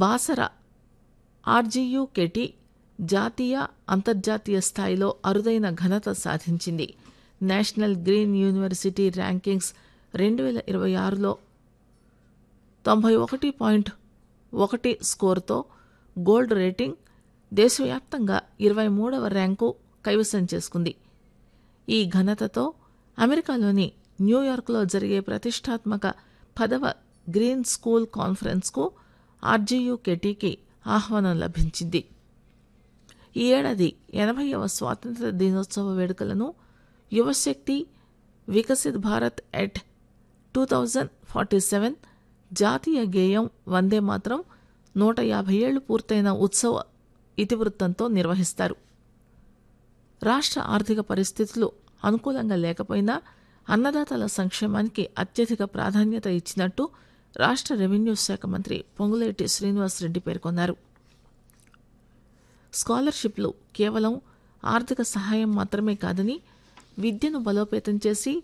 Basara RGU KT జాతీయ అంతర్జాతీయ స్థాయిలో అరుదైన ఘనత సాధించింది నేషనల్ గ్రీన్ యూనివర్సిటీ ర్యాంకింగ్స్ రెండు వేల ఇరవై ఆరులో తొంభై ఒకటి పాయింట్ ఒకటి స్కోర్తో గోల్డ్ రేటింగ్ దేశవ్యాప్తంగా ఇరవై మూడవ ర్యాంకు కైవసం చేసుకుంది ఈ ఘనతతో అమెరికాలోని న్యూయార్క్లో జరిగే ప్రతిష్టాత్మక పదవ గ్రీన్ స్కూల్ కాన్ఫరెన్స్కు ఆర్జీయూ కెటీకి ఆహ్వానం లభించింది ఈ ఏడాది ఎనభైవ స్వాతంత్ర దినోత్సవ వేడుకలను యువశక్తి Viksit Bharat at two thousand forty seven జాతీయ గేయం వందే మాత్రం నూట యాభై ఏళ్లు పూర్తయిన ఉత్సవ ఇతివృత్తంతో నిర్వహిస్తారు రాష్ట్ర ఆర్థిక పరిస్థితులు అనుకూలంగా లేకపోయినా అన్నదాతల సంక్షేమానికి అత్యధిక ప్రాధాన్యత ఇచ్చినట్టు రాష్ట్ర రెవెన్యూ శాఖ మంత్రి పొంగులేటి శ్రీనివాసరెడ్డి పేర్కొన్నారు స్కాలర్షిప్లు కేవలం ఆర్థిక సహాయం మాత్రమే కాదని విద్యను బలోపేతం చేసి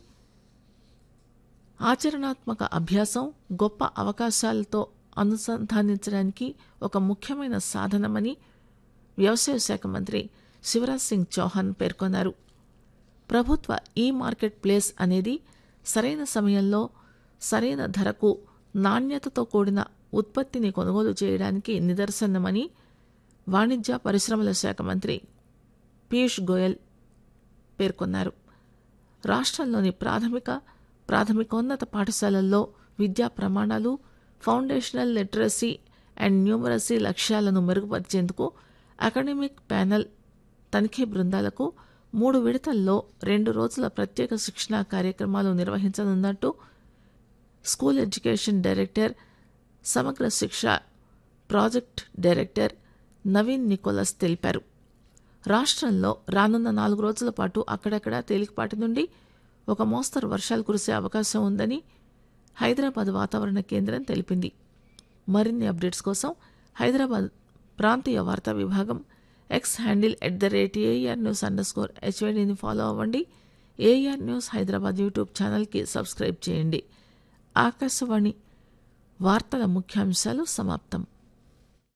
ఆచరణాత్మక అభ్యాసం గొప్ప అవకాశాలతో అనుసంధానించడానికి ఒక ముఖ్యమైన సాధనమని వ్యవసాయ శాఖ మంత్రి శివరాజ్ సింగ్ చౌహాన్ పేర్కొన్నారు ప్రభుత్వ ఈ మార్కెట్ ప్లేస్ అనేది సరైన సమయంలో సరైన ధరకు నాణ్యతతో కూడిన ఉత్పత్తిని కొనుగోలు చేయడానికి నిదర్శనమని వాణిజ్య పరిశ్రమల శాఖ మంత్రి పీయూష్ గోయల్ పేర్కొన్నారు రాష్ట్రంలోని ప్రాథమిక ప్రాథమికోన్నత పాఠశాలల్లో విద్యా ప్రమాణాలు ఫౌండేషనల్ లిటరసీ అండ్ న్యూమరసీ లక్ష్యాలను మెరుగుపరిచేందుకు అకాడమిక్ ప్యానెల్ తనిఖీ బృందాలకు మూడు విడతల్లో రెండు రోజుల ప్రత్యేక శిక్షణా కార్యక్రమాలు నిర్వహించనున్నట్టు స్కూల్ ఎడ్యుకేషన్ డైరెక్టర్ సమగ్ర శిక్ష ప్రాజెక్ట్ డైరెక్టర్ నవీన్ నికోలస్ తెలిపారు రాష్ట్రంలో రానున్న నాలుగు రోజుల పాటు అక్కడక్కడ తేలికపాటి నుండి ఒక మోస్తరు వర్షాలు కురిసే అవకాశం ఉందని హైదరాబాద్ వాతావరణ కేంద్రం తెలిపింది మరిన్ని అప్డేట్స్ కోసం హైదరాబాద్ ప్రాంతీయ వార్తా విభాగం X handle at the rate AR news underscore స్కోర్ హెచ్వైడీని ఫాలో అవ్వండి ఏఆర్ న్యూస్ హైదరాబాద్ యూట్యూబ్ ఛానల్కి సబ్స్క్రైబ్ చేయండి ఆకాశవాణి వార్తల ముఖ్యాంశాలు సమాప్తం